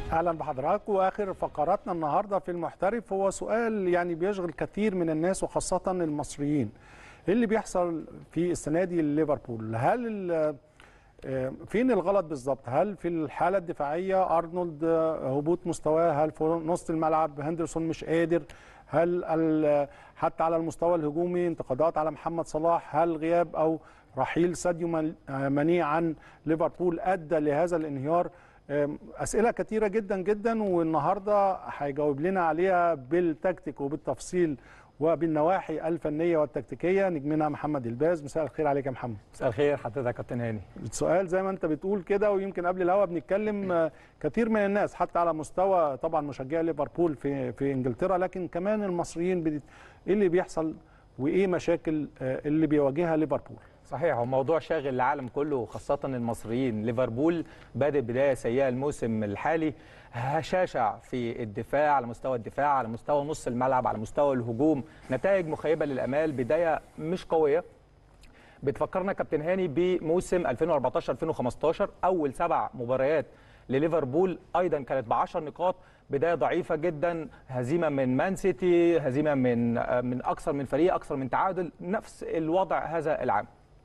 اهلا بحضراتكم واخر فقراتنا النهارده في المحترف هو سؤال يعني بيشغل كثير من الناس وخاصه المصريين ايه اللي بيحصل في السنه دي لليفربول هل ال- آه، فين الغلط بالظبط هل في الحاله الدفاعيه ارنولد آه، هبوط مستواه هل في نص الملعب هندرسون مش قادر هل ال- حتى على المستوى الهجومي انتقادات على محمد صلاح هل غياب او رحيل ساديو مان- آه، ماني عن ليفربول ادى لهذا الانهيار آم، اسئله كتيره جدا جدا والنهارده هيجاوب لنا عليها بالتكتيك وبالتفصيل وبالنواحي الفنيه والتكتيكيه نجمنا محمد الباز مساء الخير عليك يا محمد مساء الخير حضرتك يا كابتن هاني السؤال زي ما انت بتقول كده ويمكن قبل الهوا بنتكلم آه، كتير من الناس حتى على مستوى طبعا مشجعي ليفربول في في انجلترا لكن كمان المصريين بت- ايه اللي بيحصل وايه مشاكل آه، اللي بيواجهها ليفربول صحيح هو موضوع شاغل العالم كله وخاصة المصريين ليفربول بادئ بداية سيئة الموسم الحالي هشاشة في الدفاع على مستوى الدفاع على مستوى نص الملعب على مستوى الهجوم نتائج مخيبة للأمال بداية مش قوية بتفكرنا كابتن هاني بموسم 2014 2015 اول سبع مباريات لليفربول ايضا كانت ب 10 نقاط بدايه ضعيفه جدا هزيمه من مان سيتي هزيمه من آه، من اكثر من فريق اكثر من تعادل نفس الوضع هذا العام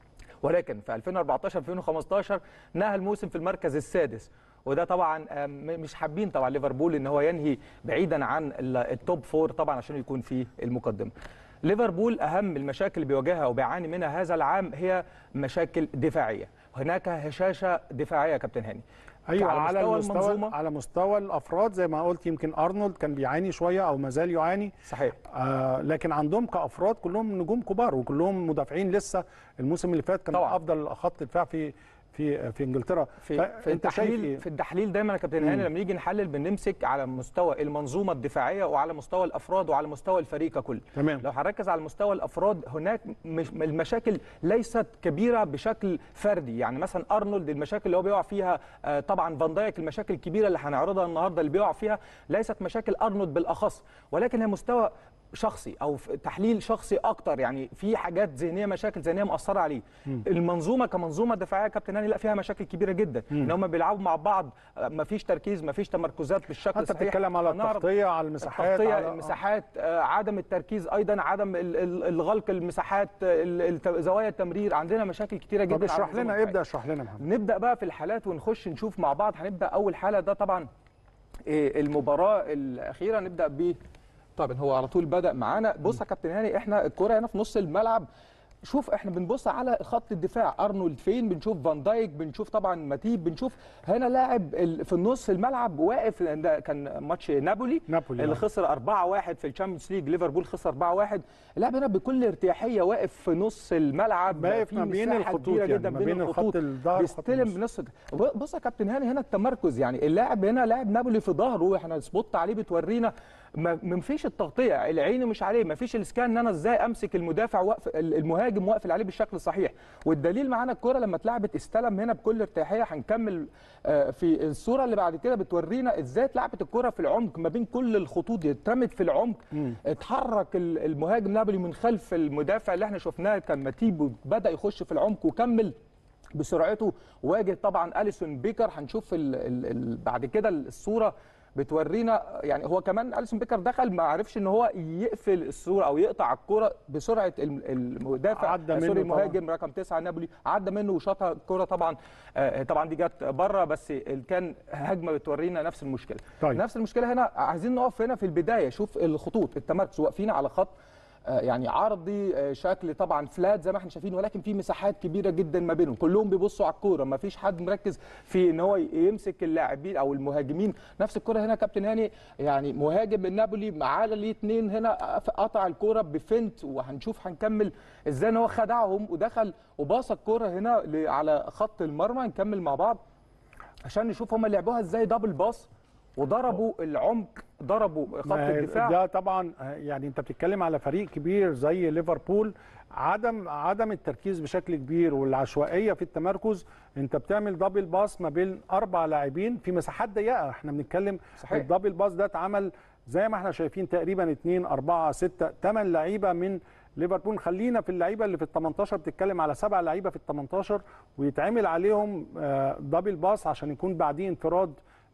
ولكن في 2014 2015 نهى الموسم في المركز السادس وده طبعا آه، م- مش حابين طبعا ليفربول ان هو ينهي بعيدا عن ال- التوب فور طبعا عشان يكون في المقدمه ليفربول اهم المشاكل اللي بيواجهها وبيعاني منها هذا العام هي مشاكل دفاعيه هناك هشاشه دفاعيه يا كابتن هاني ايوه على مستوى المستوى المنظومه على مستوى الافراد زي ما قلت يمكن ارنولد كان بيعاني شويه او ما زال يعاني صحيح آه لكن عندهم كافراد كلهم نجوم كبار وكلهم مدافعين لسه الموسم اللي فات كان طبعاً. افضل خط دفاع في في في انجلترا في فأنت في التحليل إيه؟ في التحليل دايما يا كابتن هاني لما نيجي نحلل بنمسك على مستوى المنظومه الدفاعيه وعلى مستوى الافراد وعلى مستوى الفريق ككل تمام. لو هنركز على مستوى الافراد هناك مش المشاكل ليست كبيره بشكل فردي يعني مثلا ارنولد المشاكل اللي هو بيقع فيها آه، طبعا فان دايك المشاكل الكبيره اللي هنعرضها النهارده اللي بيقع فيها ليست مشاكل ارنولد بالاخص ولكن هي مستوى شخصي او في تحليل شخصي اكتر يعني في حاجات ذهنيه مشاكل ذهنيه مأثره عليه المنظومه كمنظومه دفاعيه يا كابتن هاني لا فيها مشاكل كبيره جدا ان هم بيلعبوا مع بعض آه، مفيش تركيز مفيش تمركزات بالشكل انت الصحيح بتتكلم على هنعرض التغطيه على المساحات التغطيه على المساحات آه، عدم التركيز ايضا عدم ال- ال- الغلق المساحات ال- الت- زوايا التمرير عندنا مشاكل كتيره جدا طب على اشرح المنظومة لنا الدفاعية. ابدا اشرح لنا محمد نبدا بقى في الحالات ونخش نشوف مع بعض هنبدا اول حاله ده طبعا إيه، المباراه الاخيره نبدا ب طبعا هو على طول بدا معانا بص يا كابتن هاني احنا الكره هنا في نص الملعب شوف احنا بنبص على خط الدفاع ارنولد فين بنشوف فان دايك بنشوف طبعا ماتيب بنشوف هنا لاعب ال- في النص الملعب واقف ده كان ماتش نابولي نابولي، اللي آه. خسر 4-1 في الشامبيونز ليج ليفربول خسر 4-1 اللاعب هنا بكل ارتياحيه واقف في نص الملعب واقف في ما بين مساحة الخطوط كبيرة يعني، جدا ما بين بين الخطوط الخط الظهر وخط بيستلم النص. بنص بص يا كابتن هاني هنا التمركز يعني اللاعب هنا لاعب نابولي في ظهره احنا سبوت عليه بتورينا ما ما فيش التغطيه العين مش عليه ما فيش الاسكان ان انا ازاي امسك المدافع واقف المهاجم واقفل عليه بالشكل الصحيح والدليل معانا الكره لما اتلعبت استلم هنا بكل ارتياحيه هنكمل آه، في الصوره اللي بعد كده بتورينا ازاي اتلعبت الكره في العمق ما بين كل الخطوط دي اترمت في العمق اتحرك ال- المهاجم نابولي من خلف المدافع اللي احنا شفناه كان ماتيب وبدا يخش في العمق وكمل بسرعته واجه طبعا اليسون بيكر هنشوف ال ال ال بعد كده الصوره بتورينا يعني هو كمان اليسون بيكر دخل ما عرفش ان هو يقفل الصوره او يقطع الكره بسرعه الم- المدافع عدى آه، منه سوري طبعاً. المهاجم رقم تسعة نابولي عدى منه وشاطها الكره طبعا آه، طبعا دي جت بره بس ال- كان هجمه بتورينا نفس المشكله طيب. نفس المشكله هنا عايزين نقف هنا في البدايه شوف الخطوط التمركز واقفين على خط آه، يعني عرضي آه، شكل طبعا فلات زي ما احنا شايفين ولكن في مساحات كبيره جدا ما بينهم كلهم بيبصوا على الكوره ما فيش حد مركز في ان هو يمسك اللاعبين او المهاجمين نفس الكوره هنا كابتن هاني يعني مهاجم من نابولي على ليه اتنين هنا قطع الكوره بفنت وهنشوف هنكمل ازاي ان هو خدعهم ودخل وباص الكوره هنا ل- على خط المرمى نكمل مع بعض عشان نشوف هم لعبوها ازاي دبل باص وضربوا العمق ضربوا خط ما هي الدفاع ده طبعا آه، يعني انت بتتكلم على فريق كبير زي ليفربول عدم عدم التركيز بشكل كبير والعشوائيه في التمركز انت بتعمل دبل باص ما بين اربع لاعبين في مساحات ضيقه احنا بنتكلم صحيح. الدبل باص ده اتعمل زي ما احنا شايفين تقريبا 2 4 6 8 لعيبه من ليفربول خلينا في اللعيبه اللي في ال 18 بتتكلم على سبع لعيبه في ال 18 ويتعمل عليهم آه، دبل باص عشان يكون بعديه انفراد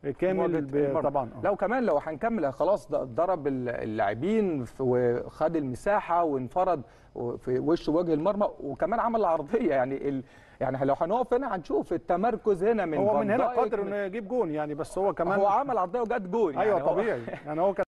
كامل مواجهة ب- المرمى. طبعا آه. لو كمان لو هنكمل خلاص ده ضرب اللاعبين ف- وخد المساحه وانفرد في وش وجه المرمى وكمان عمل العرضيه يعني ال... يعني لو هنقف هنا هنشوف التمركز هنا من هو فان من هنا دايك قادر من- انه يجيب جون يعني بس هو كمان هو عمل عرضيه وجت جول ايوه يعني هو- طبيعي يعني هو كان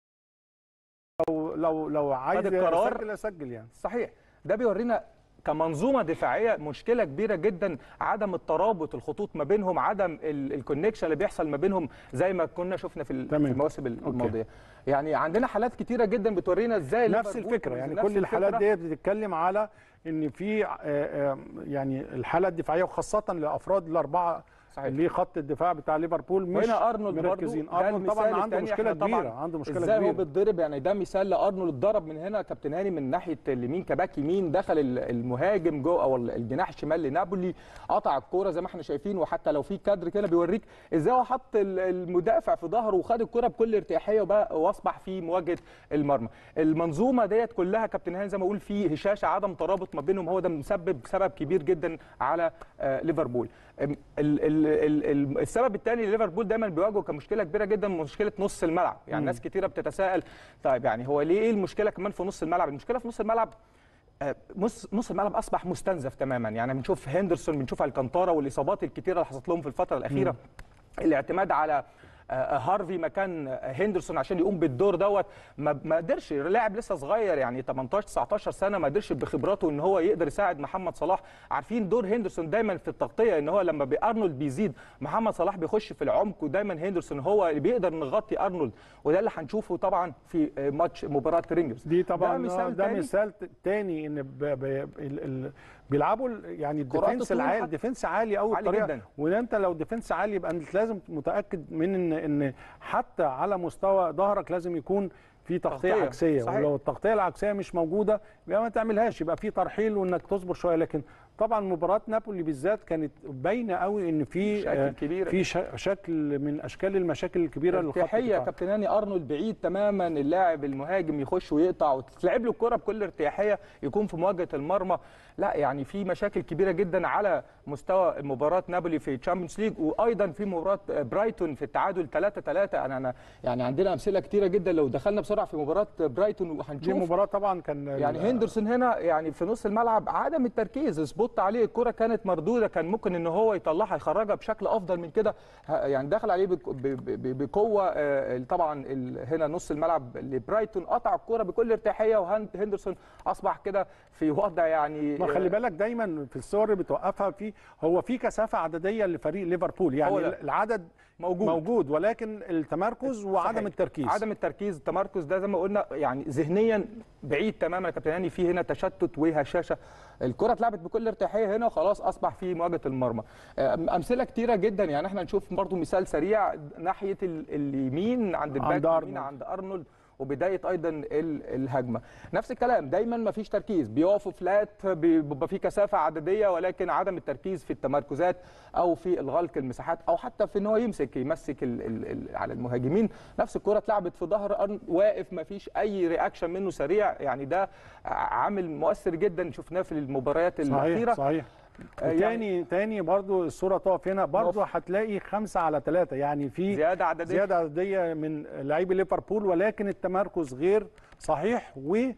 لو لو لو عايز القرار. يسجل يسجل يعني صحيح ده بيورينا كمنظومه دفاعيه مشكله كبيره جدا عدم الترابط الخطوط ما بينهم عدم ال- الكونكشن اللي بيحصل ما بينهم زي ما كنا شفنا في ال- تمام. في المواسم الماضيه يعني عندنا حالات كتيره جدا بتورينا ازاي نفس ليفربول الفكره يعني نفس كل الحالات الفكرة. ديت بتتكلم على ان في آه، آه، يعني الحاله الدفاعيه وخاصه لافراد الاربعه صحيح. اللي خط الدفاع بتاع ليفربول مش وهنا ارنولد برضو مركزين ده ارنولد طبعا المثال عنده التاني. مشكله إحنا طبعاً كبيره عنده مشكله ازاي هو كبيره بيتضرب يعني ده مثال لارنولد اتضرب من هنا كابتن هاني من ناحيه اليمين كباك يمين دخل ال- المهاجم جو او الجناح الشمال لنابولي قطع الكوره زي ما احنا شايفين وحتى لو في كادر كده بيوريك ازاي هو حط ال- المدافع في ظهره وخد الكوره بكل ارتياحيه وبقى واصبح في مواجهه المرمى المنظومه ديت كلها كابتن هاني زي ما اقول في هشاشه عدم ترابط ما بينهم هو ده مسبب سبب كبير جدا على آه، ليفربول أم- ال- ال- ال- ال- السبب الثاني ليفربول دايما بيواجهه كمشكله كبيره جدا مشكله نص الملعب يعني ناس كتيره بتتساءل طيب يعني هو ليه ايه المشكله كمان في نص الملعب المشكله في نص الملعب آه، نص نص الملعب اصبح مستنزف تماما يعني بنشوف هندرسون بنشوف الكانتارا والاصابات الكتيره اللي حصلت لهم في الفتره الاخيره الاعتماد على آه، هارفي مكان هندرسون عشان يقوم بالدور دوت ما ما قدرش لاعب لسه صغير يعني 18 19 سنه ما قدرش بخبراته ان هو يقدر يساعد محمد صلاح عارفين دور هندرسون دايما في التغطيه ان هو لما ارنولد بيزيد محمد صلاح بيخش في العمق ودايما هندرسون هو اللي بيقدر نغطي ارنولد وده اللي هنشوفه طبعا في آه، ماتش مباراه رينجرز دي طبعا ده ده مثال مثال, ده تاني. مثال ت- تاني ان ب... ب... ال... ال... بيلعبوا ال- يعني كرات الديفنس الطول العالي حتى. الديفنس عالي قوي عالي بطريقه جدا. وان انت لو ديفنس عالي يبقى انت لازم متاكد من ان ان حتى على مستوى ظهرك لازم يكون في تغطيه تغطية. عكسيه صحيح. ولو التغطيه العكسيه مش موجوده يبقى ما تعملهاش يبقى في ترحيل وانك تصبر شويه لكن طبعا مباراه نابولي بالذات كانت باينه قوي ان في مشاكل آه، كبيرة. في شا- شكل من اشكال المشاكل الكبيره للخط ارتياحيه الدفاعي. كابتن هاني ارنولد بعيد تماما اللاعب المهاجم يخش ويقطع وتلعب له الكره بكل ارتياحيه يكون في مواجهه المرمى لا يعني في مشاكل كبيره جدا على مستوى مباراه نابولي في تشامبيونز ليج وايضا في مباراه برايتون في التعادل 3 3 انا انا يعني عندنا امثله كتيره جدا لو دخلنا بسرعه في مباراه برايتون دي وهنشوف مباراه طبعا كان يعني هندرسون هنا يعني في نص الملعب عدم التركيز سبوت عليه الكره كانت مردوده كان ممكن ان هو يطلعها يخرجها بشكل افضل من كده ه- يعني دخل عليه بك- ب- ب- بقوه آه، طبعا ال- هنا نص الملعب لبرايتون قطع الكره بكل ارتياحيه وهندرسون اصبح كده في وضع يعني ما خلي بالك دايما في الصور اللي بتوقفها في هو في كثافه عدديه لفريق ليفربول هو يعني ده. العدد موجود. موجود ولكن التمركز وعدم صحيح. التركيز عدم التركيز التمركز ده زي ما قلنا يعني ذهنيا بعيد تماما يا كابتن هاني في هنا تشتت وهشاشه الكره اتلعبت بكل ارتياحيه هنا وخلاص اصبح في مواجهه المرمى أم- امثله كتيره جدا يعني احنا نشوف برضو مثال سريع ناحيه ال- اليمين عند الباك عند اليمين أرنولد. عند ارنولد وبدايه ايضا ال- الهجمه نفس الكلام دايما ما فيش تركيز بيقفوا فلات بيبقى في كثافه عدديه ولكن عدم التركيز في التمركزات او في الغلق المساحات او حتى في ان هو يمسك يمسك ال ال ال على المهاجمين نفس الكره اتلعبت في ظهر أرن- واقف ما فيش اي رياكشن منه سريع يعني ده عامل مؤثر جدا شفناه في المباريات الاخيره صحيح صحيح آه، يعني- تاني تاني برضو الصوره تقف هنا برضو هتلاقي خمسة على ثلاثة يعني في زياده عدديه زياده عدديه من لاعبي ليفربول ولكن التمركز غير صحيح و آه،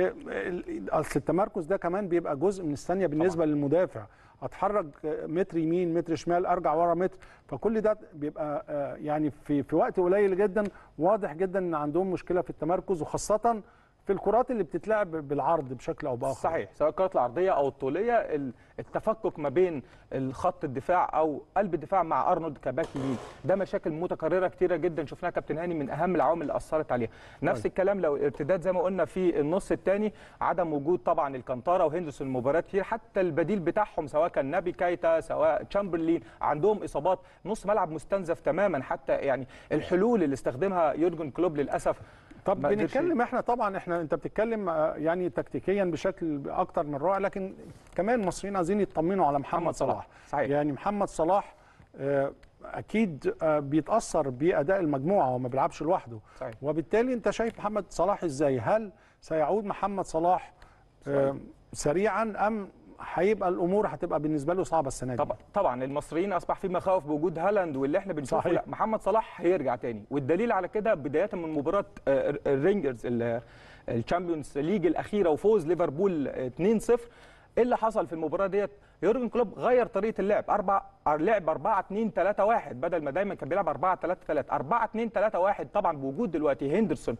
ال- اصل التمركز ده كمان بيبقى جزء من الثانيه بالنسبه طبعا. للمدافع اتحرك آه، متر يمين متر شمال ارجع ورا متر فكل ده بيبقى آه، يعني في في وقت قليل جدا واضح جدا ان عندهم مشكله في التمركز وخاصه في الكرات اللي بتتلعب بالعرض بشكل او باخر صحيح سواء الكرات العرضيه او الطوليه ال- التفكك ما بين الخط الدفاع او قلب الدفاع مع ارنولد كباك يمين ده مشاكل متكرره كتيره جدا شفناها كابتن هاني من اهم العوامل اللي اثرت عليها نفس طيب. الكلام لو الارتداد زي ما قلنا في النص الثاني عدم وجود طبعا الكانتارا وهندرسون مباريات كتير حتى البديل بتاعهم سواء كان نابي كايتا سواء تشامبرلين عندهم اصابات نص ملعب مستنزف تماما حتى يعني الحلول اللي استخدمها يورجن كلوب للاسف طب ما قدرش- بنتكلم احنا طبعا احنا انت بتتكلم آه، يعني تكتيكيا بشكل اكتر من رائع لكن كمان المصريين عايزين يطمنوا على محمد, محمد صلاح. صلاح صحيح. يعني محمد صلاح آه، اكيد آه، بيتاثر باداء المجموعه هو ما بيلعبش لوحده صحيح. وبالتالي انت شايف محمد صلاح ازاي هل سيعود محمد صلاح آه، سريعا ام هيبقى الامور هتبقى بالنسبه له صعبه السنه دي طبعا طبعا المصريين اصبح في مخاوف بوجود هالاند واللي احنا بنشوفه صحيح. لا محمد صلاح هيرجع تاني والدليل على كده بدايه من مباراه آه، الرينجرز ال- الشامبيونز ليج الاخيره وفوز ليفربول آه، 2-0 ايه اللي حصل في المباراه ديت يورجن كلوب غير طريقه اللعب اربع لعب 4 2 3 1 بدل ما دايما كان بيلعب 4 3 3 4 2 3 1 طبعا بوجود دلوقتي هندرسون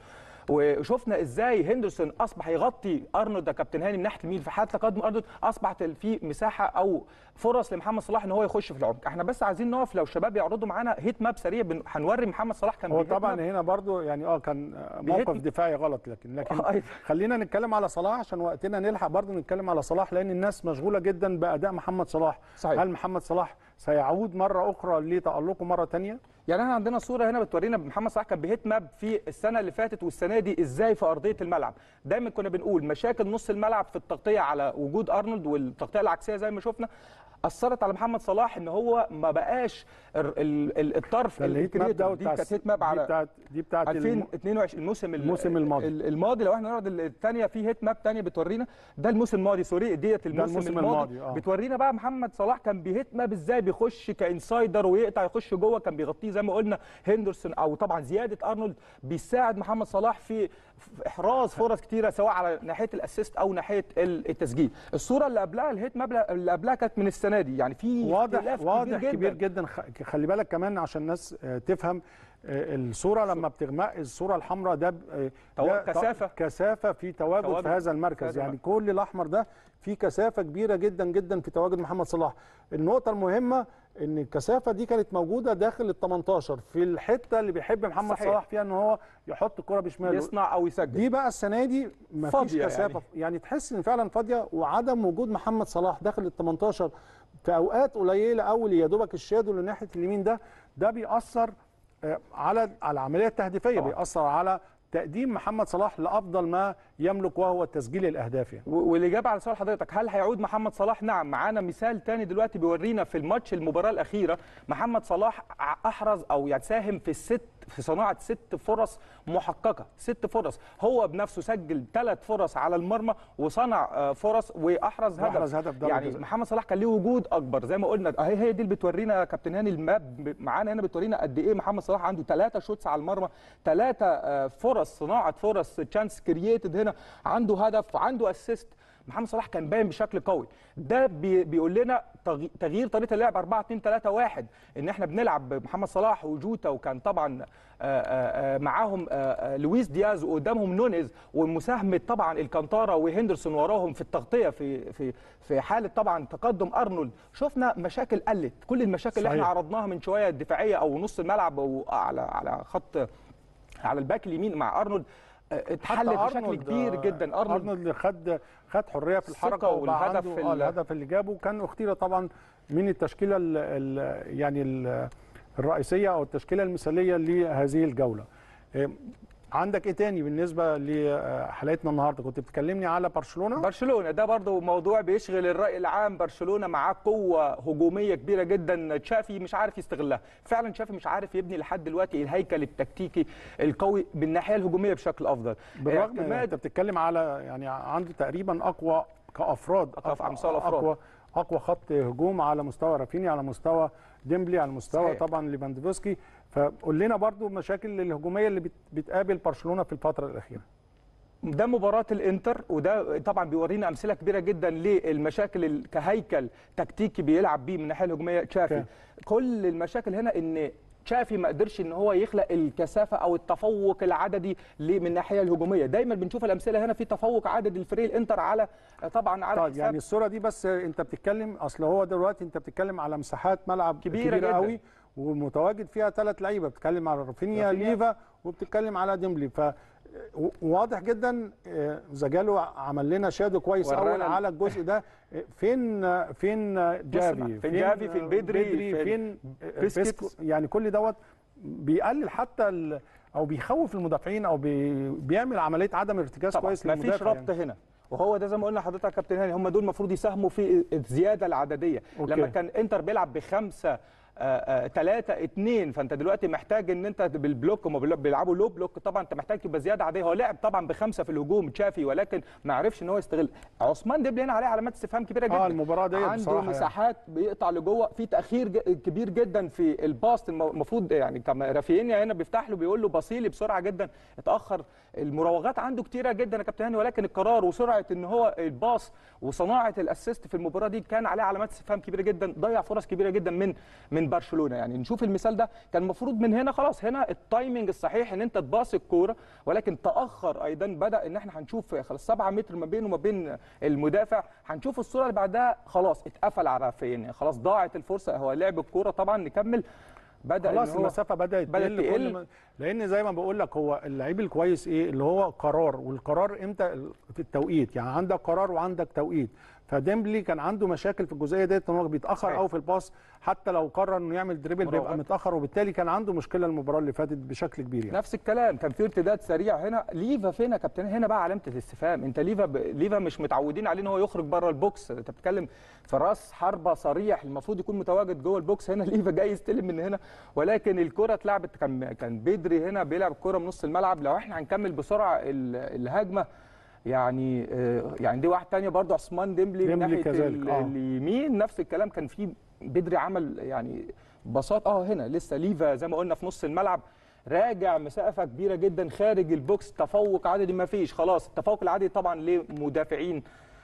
وشفنا ازاي هندرسون اصبح يغطي ارنولد يا كابتن هاني من ناحيه اليمين في حاله تقدم ارنولد اصبحت في مساحه او فرص لمحمد صلاح ان هو يخش في العمق احنا بس عايزين نقف لو الشباب يعرضوا معانا هيت ماب سريع بن- هنوري محمد صلاح كان هو بيهيت طبعا ماب. هنا برضو يعني اه كان موقف دفاعي غلط لكن لكن آه، أيوة. خلينا نتكلم على صلاح عشان وقتنا نلحق برضو نتكلم على صلاح لان الناس مشغوله جدا باداء محمد صلاح صحيح. هل محمد صلاح سيعود مره اخرى لتالقه مره ثانيه يعني احنا عندنا صوره هنا بتورينا محمد صلاح كان بيهيت ماب في السنه اللي فاتت والسنه دي ازاي في ارضيه الملعب دايما كنا بنقول مشاكل نص الملعب في التغطيه على وجود ارنولد والتغطيه العكسيه زي ما شفنا اثرت على محمد صلاح ان هو ما بقاش ال- ال- ال- الطرف ده الهيت ماب ده دي بتاع كانت هيت ماب دي على بتاعت دي بتاعت الم- 2022 الموسم ال- الموسم الماضي. ال- الماضي لو احنا نقعد الثانيه في هيت ماب ثانيه بتورينا ده الموسم الماضي سوري ديت الموسم, الموسم الماضي, الماضي، آه. بتورينا بقى محمد صلاح كان بيهيت ماب ازاي بيخش كانسايدر ويقطع يخش جوه كان بيغطيه زي ما قلنا هندرسون او طبعا زياده ارنولد بيساعد محمد صلاح في في احراز فرص كتيره سواء على ناحيه الاسيست او ناحيه ال- التسجيل الصوره اللي قبلها الهيت ماب اللي قبلها كانت من السنه دي يعني في واضح اختلاف واضح كبير كبير جدا, جدا خ- خلي بالك كمان عشان الناس آه، تفهم آه، الصوره لما بتغمق الصوره الحمراء ده ب- آه، تو- ده ط- كثافة. كثافه في تواجد تواجد في هذا في المركز هذا يعني كل الاحمر ده في كثافه كبيره جدا جدا في تواجد محمد صلاح النقطه المهمه ان الكثافه دي كانت موجوده داخل ال 18 في الحته اللي بيحب محمد صحيح. صلاح فيها ان هو يحط الكره بشماله يصنع او يسجل دي بقى السنه دي مفيش فاضية كثافه يعني. يعني تحس ان فعلا فاضيه وعدم وجود محمد صلاح داخل ال 18 في اوقات قليله قوي يا دوبك الشادو اللي ناحيه اليمين ده ده بيأثر آه، على على العمليه التهديفيه طبعاً. بيأثر على تقديم محمد صلاح لافضل ما يملك وهو تسجيل الاهداف يعني. و- والاجابه على سؤال حضرتك هل هيعود محمد صلاح نعم معانا مثال تاني دلوقتي بيورينا في الماتش المباراه الاخيره محمد صلاح ع- احرز او يعني ساهم في الست في صناعه ست فرص محققه ست فرص هو بنفسه سجل ثلاث فرص على المرمى وصنع آه، فرص واحرز هدف وأحرز هدف ضربة يعني جزاء. محمد صلاح كان ليه وجود اكبر زي ما قلنا اهي هي دي اللي بتورينا يا كابتن هاني الماب معانا هنا بتورينا قد ايه محمد صلاح عنده ثلاثه شوتس على المرمى ثلاثه فرص صناعه فرص تشانس كرييتد هنا عنده هدف عنده اسيست محمد صلاح كان باين بشكل قوي ده بي بيقول لنا تغي- تغيير طريقه اللعب 4 2 3 1 ان احنا بنلعب بمحمد صلاح وجوتا وكان طبعا آه، آه، آه، معاهم آه، آه، لويس دياز وقدامهم نونيز ومساهمه طبعا الكانتارا وهندرسون وراهم في التغطيه في في في حاله طبعا تقدم ارنولد شفنا مشاكل قلت كل المشاكل اللي احنا صحيح. عرضناها من شويه الدفاعيه او نص الملعب او على على خط على الباك اليمين مع ارنولد آه، اتحلت بشكل أرنولد، كبير آه، جدا ارنولد ارنولد خد خد حريه في الحركه الثقة وبقى والهدف عنده في آه، ال- الهدف اللي جابه كان اختير طبعا من التشكيله ال ال يعني ال الرئيسيه او التشكيله المثاليه لهذه الجوله إيه، عندك ايه تاني بالنسبه لحلقتنا النهارده كنت بتكلمني على برشلونه برشلونه ده برضو موضوع بيشغل الراي العام برشلونه معاه قوه هجوميه كبيره جدا تشافي مش عارف يستغلها فعلا تشافي مش عارف يبني لحد دلوقتي الهيكل التكتيكي القوي بالناحيه الهجوميه بشكل افضل بالرغم ان اعتماد انت بتتكلم على يعني عنده تقريبا اقوى كافراد أقوى على مستوى الأفراد. اقوى اقوى خط هجوم على مستوى رافيني على مستوى ديمبلي على مستوى صحيح. طبعا ليفاندوفسكي فقول لنا برضو المشاكل الهجوميه اللي بت- بتقابل برشلونه في الفتره الاخيره ده مباراة الانتر وده طبعا بيورينا امثله كبيره جدا للمشاكل ال- كهيكل تكتيكي بيلعب بيه من الناحيه الهجوميه تشافي اوكي. كل المشاكل هنا ان تشافي ما قدرش ان هو يخلق الكثافه او التفوق العددي ل- من الناحيه الهجوميه دايما بنشوف الامثله هنا في تفوق عددي الفريق الانتر على طبعا على طيب حساب يعني الصوره دي بس انت بتتكلم اصل هو دلوقتي انت بتتكلم على مساحات ملعب كبيرة كبيره, جداً. قوي ومتواجد فيها ثلاث لعيبه بتتكلم على رافينيا رافينيا. ليفا وبتتكلم على ديمبلي ف و- واضح جدا آه، زجالو عمل لنا شادو كويس ورانا قوي ال- على الجزء ده آه، فين آه، فين آه، جافي فين جافي، فين آه، بدري، فين, فين آه، بيسكيتس. بيسكو يعني كل دوت بيقلل حتى ال- او بيخوف المدافعين او بي بيعمل عمليه عدم ارتكاز طبعا كويس ما فيش للمدافع ربط هنا وهو ده زي ما قلنا لحضرتك يا كابتن هاني هم دول المفروض يساهموا في الزياده العدديه أوكي. لما كان انتر بيلعب بخمسه 3 2 فانت دلوقتي محتاج ان انت بالبلوك هم بيلعبوا لو بلوك طبعا انت محتاج تبقى زياده عاديه هو لعب طبعا بخمسه في الهجوم تشافي ولكن ما عرفش ان هو يستغل عثمان ديبلي هنا عليه علامات استفهام كبيره جدا اه المباراه دي عنده بصراحه يعني. مساحات بيقطع لجوه في تاخير ج- كبير جدا في الباص الم- المفروض يعني كما رافينيا هنا بيفتح له بيقول له بصيلي بسرعه جدا اتاخر المراوغات عنده كتيره جدا يا كابتن هاني ولكن القرار وسرعه ان هو الباص وصناعه الاسيست في المباراه دي كان عليه علامات استفهام كبيره جدا ضيع فرص كبيره جدا من من برشلونه يعني نشوف المثال ده كان المفروض من هنا خلاص هنا التايمنج الصحيح ان انت تباص الكوره ولكن تاخر ايضا بدا ان احنا هنشوف خلاص 7 متر ما بينه وما بين المدافع هنشوف الصوره اللي بعدها خلاص اتقفل على رافينيا خلاص ضاعت الفرصه هو لعب الكوره طبعا نكمل بدا خلاص إن هو المسافه بدات بدأت تقل تقل. كل ما لان زي ما بقول لك هو اللعيب الكويس ايه اللي هو قرار والقرار امتى في التوقيت يعني عندك قرار وعندك توقيت فديمبلي كان عنده مشاكل في الجزئيه ديت ان هو بيتاخر صحيح. قوي في الباص حتى لو قرر انه يعمل دريبل بيبقى مراوغات. متاخر وبالتالي كان عنده مشكله المباراه اللي فاتت بشكل كبير يعني نفس الكلام كان في ارتداد سريع هنا ليفا فين يا كابتن هنا بقى علامه الاستفهام انت ليفا ب... ليفا مش متعودين عليه ان هو يخرج بره البوكس انت بتتكلم في راس حربه صريح المفروض يكون متواجد جوه البوكس هنا ليفا جاي يستلم من هنا ولكن الكره اتلعبت كان كان بدري هنا بيلعب الكره من نص الملعب لو احنا هنكمل بسرعه ال... الهجمه يعني آه، يعني دي واحد تانية برضه عثمان ديمبلي من ديمبلي ناحيه كذلك، ال- آه. اليمين نفس الكلام كان في بدري عمل يعني بساط اه هنا لسه ليفا زي ما قلنا في نص الملعب راجع مسافه كبيره جدا خارج البوكس تفوق عددي ما فيش خلاص التفوق العددي طبعا لمدافعين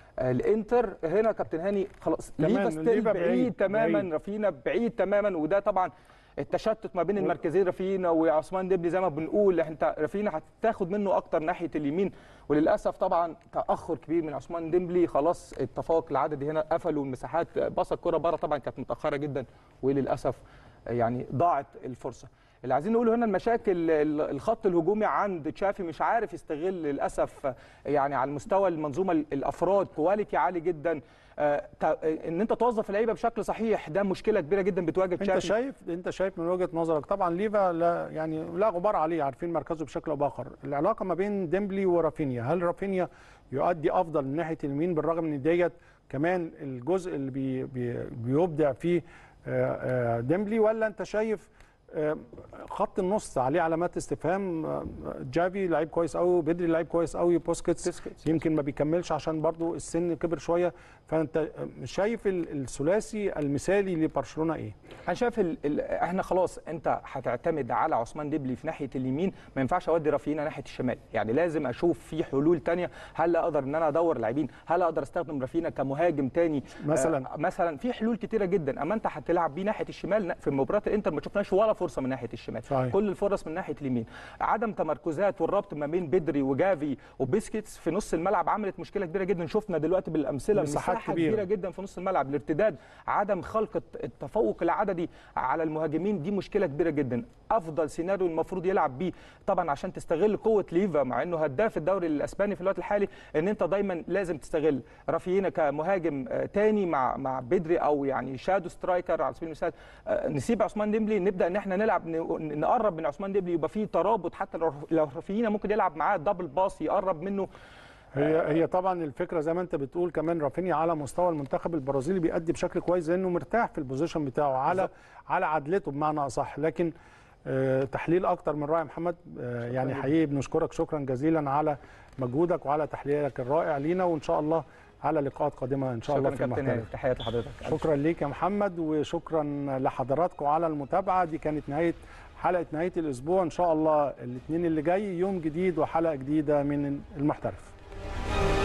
الانتر هنا كابتن هاني خلاص كمان ليفا ستيل ليفا بعيد, بعيد، تماما بعيد. رافينا بعيد تماما وده طبعا التشتت ما بين المركزين رافينا وعثمان ديبلي زي ما بنقول انت رافينا هتاخد منه اكتر ناحيه اليمين وللاسف طبعا تاخر كبير من عثمان ديمبلي خلاص التفوق العددي هنا قفلوا المساحات بص الكره بره طبعا كانت متاخره جدا وللاسف يعني ضاعت الفرصه اللي عايزين نقوله هنا المشاكل ال- الخط الهجومي عند تشافي مش عارف يستغل للاسف يعني على المستوى المنظومه ال- الافراد كواليتي عالي جدا آه، تا- ان انت توظف اللعيبه بشكل صحيح ده مشكله كبيره جدا بتواجه انت تشافي شايف انت شايف من وجهه نظرك طبعا ليفا لا يعني لا غبار عليه عارفين مركزه بشكل او باخر العلاقه ما بين ديمبلي ورافينيا هل رافينيا يؤدي افضل من ناحيه اليمين بالرغم ان ديت كمان الجزء اللي بي بي بيبدع فيه آه، آه، ديمبلي ولا انت شايف آه، خط النص عليه علامات استفهام آه، جافي لعيب كويس قوي بدري لعيب كويس قوي بوسكيتس بوسكيتس. يمكن ما بيكملش عشان برضو السن كبر شويه فانت شايف ال- الثلاثي المثالي لبرشلونه ايه انا شايف ال... ال... احنا خلاص انت هتعتمد على عثمان ديبلي في ناحيه اليمين ما ينفعش اودي رافينا ناحيه الشمال يعني لازم اشوف في حلول تانية هل اقدر ان انا ادور لاعبين هل اقدر استخدم رافينا كمهاجم تاني مثلاً؟ آه مثلا في حلول كتيره جدا اما انت هتلعب بيه ناحيه الشمال في مباراه الانتر ما شفناش ولا فرصه من ناحيه الشمال صحيح. كل الفرص من ناحيه اليمين عدم تمركزات والربط ما بين بدري وجافي وبيسكيتس في نص الملعب عملت مشكله كبيره جدا شفنا دلوقتي بالامثله مساحات مساحه كبيرة. كبيره جدا في نص الملعب الارتداد عدم خلق الت- التفوق العددي على المهاجمين دي مشكله كبيره جدا افضل سيناريو المفروض يلعب بيه طبعا عشان تستغل قوه ليفا مع انه هداف الدوري الاسباني في الوقت الحالي ان انت دايما لازم تستغل رافينا كمهاجم آه، تاني مع مع بدري او يعني شادو سترايكر على سبيل المثال آه، نسيب عثمان ديمبلي نبدا ان احنا نلعب ن- نقرب من عثمان ديمبلي يبقى في ترابط حتى لو لو رافينا ممكن يلعب معاه دبل باص يقرب منه هي هي طبعا الفكره زي ما انت بتقول كمان رافينيا على مستوى المنتخب البرازيلي بيأدي بشكل كويس لانه مرتاح في البوزيشن بتاعه على على عدلته بمعنى اصح لكن آه تحليل اكتر من رائع محمد آه يعني حقيقي بنشكرك شكرا جزيلا على مجهودك وعلى تحليلك الرائع لينا وان شاء الله على لقاءات قادمه ان شاء الله شكرا في كابتن المحترف تحياتي لحضرتك شكرا ليك يا محمد وشكرا لحضراتكم على المتابعه دي كانت نهايه حلقه نهايه الاسبوع ان شاء الله الاثنين اللي جاي يوم جديد وحلقه جديده من المحترف